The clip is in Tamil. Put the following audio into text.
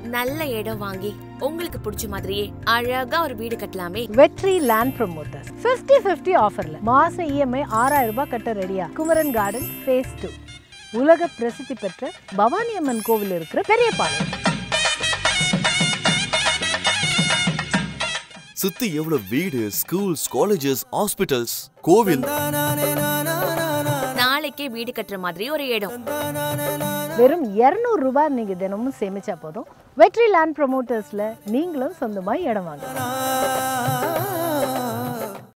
நல்ல இடம் வாங்கி உங்களுக்கு பிடிச்ச மாதிரியே அழகா ஒரு வீடு கட்டலாமே வெற்றி லேண்ட் ப்ரொமோட்டர்ஸ் 50 50 ஆஃபர்ல மாச இஎம்ஐ ஆறாயிரம் ரூபாய் கட்ட ரெடியா குமரன் கார்டன் ஃபேஸ் டூ உலக பிரசித்தி பெற்ற பவானி அம்மன் கோவில் இருக்கிற பெரியபாளையம் சுத்தி எவ்வளவு வீடு ஸ்கூல்ஸ் காலேஜஸ் ஹாஸ்பிட்டல்ஸ் கோவில் நாளைக்கே வீடு கட்டுற மாதிரி ஒரு இடம் வெறும் 200 ரூபாய் நீங்க தினமும் சேமிச்சா போதும் வெற்றி லேண்ட் ப்ரொமோட்டர்ஸ்ல நீங்களும் சொந்தமா இடம் வாங்க